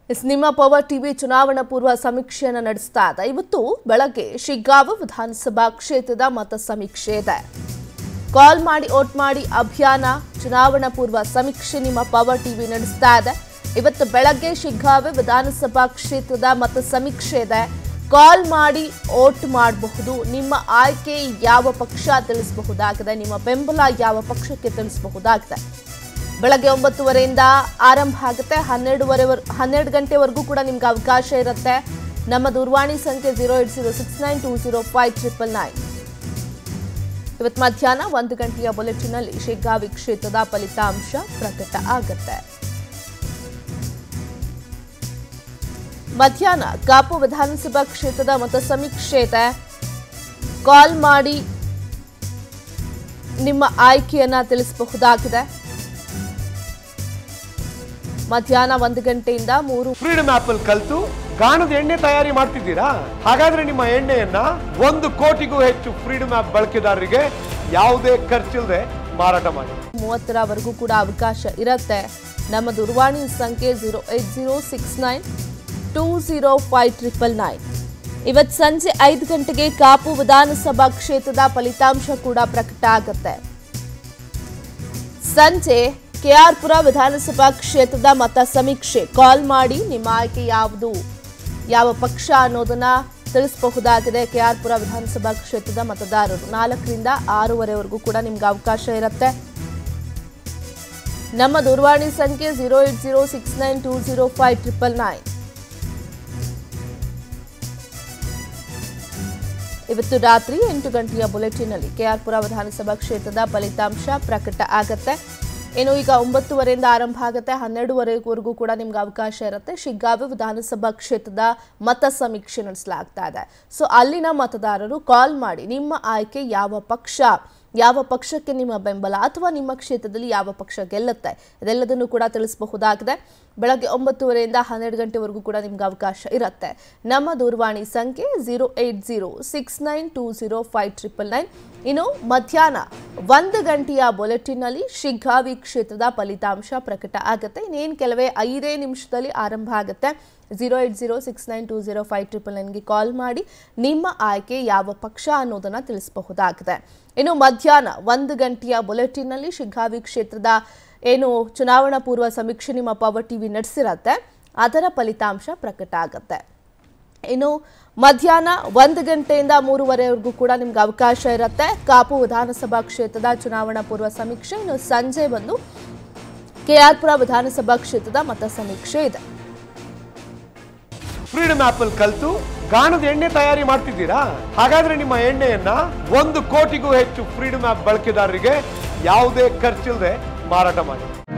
S ನಿಮ್ಮ power TV ಚುನಾವಣಾ ಪೂರ್ವ ಸಮೀಕ್ಷೆಯನ್ನು ನಡೆಸ್ತಾ ಇದೆ ಇವತ್ತು ಬೆಳಗ್ಗೆ ಶಿಗ್ಗಾಂವ ವಿಧಾನಸಭಾ ಕ್ಷೇತ್ರದ ಮತ ಸಮೀಕ್ಷೆ ಇದೆ ಕಾಲ್ ಮಾಡಿ ಓಟ್ ಮಾಡಿ ಅಭಿಯಾನ ಚುನಾವಣಾ ಪೂರ್ವ ಸಮೀಕ್ಷೆ ನಿಮ್ಮ ಪವರ್ ಟಿವಿ ನಡೆಸ್ತಾ ಇದೆ ಇವತ್ತು ಬೆಳಗ್ಗೆ ಶಿಗ್ಗಾಂವ ವಿಧಾನಸಭಾ ಕ್ಷೇತ್ರದ ಮತ ಸಮೀಕ್ಷೆ ಇದೆ ಕಾಲ್ ಮಾಡಿ ಓಟ್ ಮಾಡಬಹುದು ನಿಮ್ಮ ಆಯ್ಕೆ ಯಾವ ಪಕ್ಷ ತಿಳಿಸಬಹುದಾಗಿದೆ ನಿಮ್ಮ ಬೆಂಬಲ ಯಾವ ಪಕ್ಷಕ್ಕೆ ತಿಳಿಸಬಹುದಾಗಿದೆ ಬೆಳಗ್ಗೆ ಒಂಬತ್ತುವರೆಯಿಂದ ಆರಂಭ ಆಗುತ್ತೆ ಹನ್ನೆರಡುವರೆ ಹನ್ನೆರಡು ಗಂಟೆವರೆಗೂ ಕೂಡ ನಿಮ್ಗೆ ಅವಕಾಶ ಇರುತ್ತೆ ನಮ್ಮ ದೂರವಾಣಿ ಸಂಖ್ಯೆ zero eight zero six nine two zero five triple nine ಇವತ್ತು ಮಧ್ಯಾಹ್ನ ಒಂದು ಗಂಟೆಯ ಬುಲೆಟಿನಲ್ಲಿ ಶಿಗ್ಗಾವಿ ಕ್ಷೇತ್ರದ ಫಲಿತಾಂಶ ಪ್ರಕಟ ಆಗುತ್ತೆ ಮಧ್ಯಾಹ್ನ ಕಾಪು ವಿಧಾನಸಭಾ ಕ್ಷೇತ್ರದ ಮತ ಸಮೀಕ್ಷೆ ಇದೆ ಕಾಲ್ ಮಾಡಿ ನಿಮ್ಮ ಆಯ್ಕೆಯನ್ನ ತಿಳಿಸಬಹುದಾಗಿದೆ ಮಧ್ಯಾಹ್ನ ಒಂದು ಗಂಟೆಯಿಂದ ಮೂರು ಫ್ರೀಡಮ್ ಆಪ್ ಅಲ್ಲಿ ಕಲ್ತು ಗಾಣದ ಎಣ್ಣೆ ತಯಾರಿ ಮಾಡ್ತಿದ್ದೀರಾ ಹಾಗಾದ್ರೆ ನಿಮ್ಮ ಎಣ್ಣೆಯನ್ನ ಒಂದು ಕೋಟಿಗೂ ಹೆಚ್ಚು ಫ್ರೀಡಮ್ ಆಪ್ ಬಳಕೆದಾರರಿಗೆ ಯಾವುದೇ ಖರ್ಚಿಲ್ಲದೆ ಮಾರಾಟ ಮಾಡಿ ಮೂವತ್ತರವರೆಗೂ ಕೂಡ ಅವಕಾಶ ಇರುತ್ತೆ ನಮ್ಮ ದೂರವಾಣಿ ಸಂಖ್ಯೆ zero eight zero six nine two zero five triple nine ಇವತ್ತು ಸಂಜೆ ಐದು ಗಂಟೆಗೆ ಕಾಪು ವಿಧಾನಸಭಾ ಕ್ಷೇತ್ರದ ಫಲಿತಾಂಶ ಕೂಡ ಪ್ರಕಟ ಆಗುತ್ತೆ ಸಂಜೆ ಕೆಆರ್ಪುರ ವಿಧಾನಸಭಾ ಕ್ಷೇತ್ರದ ಮತ ಸಮೀಕ್ಷೆ ಕಾಲ್ ಮಾಡಿ ನಿಮ್ಮ ಆಯ್ಕೆ ಯಾವುದು ಯಾವ ಪಕ್ಷ ಅನ್ನೋದನ್ನ ತಿಳಿಸಬಹುದಾಗಿದೆ ಕೆಆರ್ಪುರ ವಿಧಾನಸಭಾ ಕ್ಷೇತ್ರದ ಮತದಾರರು ನಾಲ್ಕರಿಂದ ಆರೂವರೆವರೆಗೂ ಕೂಡ ನಿಮ್ಗೆ ಅವಕಾಶ ಇರುತ್ತೆ ನಮ್ಮ ದೂರವಾಣಿ ಸಂಖ್ಯೆ zero eight zero six nine two zero five triple nine ಇವತ್ತು ರಾತ್ರಿ ಎಂಟು ಗಂಟೆಯ ಬುಲೆಟಿನ್ನಲ್ಲಿ ಕೆಆರ್ಪುರ ವಿಧಾನಸಭಾ ಕ್ಷೇತ್ರದ ಫಲಿತಾಂಶ ಪ್ರಕಟ ಆಗತ್ತೆ ಇನ್ನು ಈಗ ಒಂಬತ್ತುವರೆಯಿಂದ ಆರಂಭ ಆಗುತ್ತೆ ಹನ್ನೆರಡುವರೆವರೆಗೂ ಕೂಡ ನಿಮ್ಗೆ ಅವಕಾಶ ಇರುತ್ತೆ ಶಿಗ್ಗಾವಿ ವಿಧಾನಸಭಾ ಕ್ಷೇತ್ರದ ಮತ ಸಮೀಕ್ಷೆ ನಡೆಸಲಾಗ್ತಾ ಇದೆ ಸೊ ಅಲ್ಲಿನ ಮತದಾರರು ಕಾಲ್ ಮಾಡಿ ನಿಮ್ಮ ಆಯ್ಕೆ ಯಾವ ಪಕ್ಷ ಯಾವ ಪಕ್ಷಕ್ಕೆ ನಿಮ್ಮ ಬೆಂಬಲ ಅಥವಾ ನಿಮ್ಮ ಕ್ಷೇತ್ರದಲ್ಲಿ ಯಾವ ಪಕ್ಷ ಗೆಲ್ಲುತ್ತೆ ಇದೆಲ್ಲದನ್ನು ಕೂಡ ತಿಳಿಸಬಹುದಾಗಿದೆ ಬೆಳಗ್ಗೆ ಒಂಬತ್ತುವರೆಯಿಂದ ಹನ್ನೆರಡು ಗಂಟೆವರೆಗೂ ಕೂಡ ನಿಮ್ಗೆ ಅವಕಾಶ ಇರುತ್ತೆ ನಮ್ಮ ದೂರವಾಣಿ ಸಂಖ್ಯೆ zero eight zero six nine two zero five triple nine ಇನ್ನು ಮಧ್ಯಾಹ್ನ ಒಂದು ಗಂಟೆಯ ಬುಲೆಟಿನ್ನಲ್ಲಿ ಶಿಗ್ಗಾವಿ ಕ್ಷೇತ್ರದ ಫಲಿತಾಂಶ ಪ್ರಕಟ ಆಗುತ್ತೆ ಇನ್ನೇನು ಕೆಲವೇ ಐದೇ ನಿಮಿಷದಲ್ಲಿ ಆರಂಭ ಆಗುತ್ತೆ zero eight zero six nine two zero five triple ನೈನ್ಗೆ ಕಾಲ್ ಮಾಡಿ ನಿಮ್ಮ ಆಯ್ಕೆ ಯಾವ ಪಕ್ಷ ಅನ್ನೋದನ್ನು ತಿಳಿಸಬಹುದಾಗಿದೆ ಇನ್ನು ಮಧ್ಯಾಹ್ನ ಒಂದು ಗಂಟೆಯ ಬುಲೆಟಿನ್ನಲ್ಲಿ ಶಿಗ್ಗಾವಿ ಕ್ಷೇತ್ರದ ಏನು ಚುನಾವಣಾ ಪೂರ್ವ ಸಮೀಕ್ಷೆ ನಿಮ್ಮ ಪವರ್ ಟಿವಿ ನಡೆಸಿರತ್ತೆ ಅದರ ಫಲಿತಾಂಶ ಪ್ರಕಟ ಆಗುತ್ತೆ ಇನ್ನು ಮಧ್ಯಾಹ್ನ ಒಂದು ಗಂಟೆಯಿಂದ ಮೂರುವರೆವರೆಗೂ ಕೂಡ ನಿಮ್ಗೆ ಅವಕಾಶ ಇರುತ್ತೆ ಕಾಪು ವಿಧಾನಸಭಾ ಕ್ಷೇತ್ರದ ಚುನಾವಣಾ ಪೂರ್ವ ಸಮೀಕ್ಷೆ ಇನ್ನು ಸಂಜೆ ಬಂದು ಕೆಆರ್ಪುರ ವಿಧಾನಸಭಾ ಕ್ಷೇತ್ರದ ಮತ ಸಮೀಕ್ಷೆ ಇದೆ ಫ್ರೀಡಮ್ ಆಪ್ ಅಲ್ಲಿ ಕಲ್ತು ಗಾಣದ ಎಣ್ಣೆ ತಯಾರಿ ಮಾಡ್ತಿದ್ದೀರಾ ಹಾಗಾದ್ರೆ ನಿಮ್ಮ ಎಣ್ಣೆಯನ್ನ ಒಂದು ಕೋಟಿಗೂ ಹೆಚ್ಚು ಫ್ರೀಡಮ್ ಆಪ್ ಬಳಕೆದಾರರಿಗೆ ಯಾವುದೇ ಖರ್ಚಿಲ್ಲದೆ ಮಾರಾಟ ಮಾಡಿ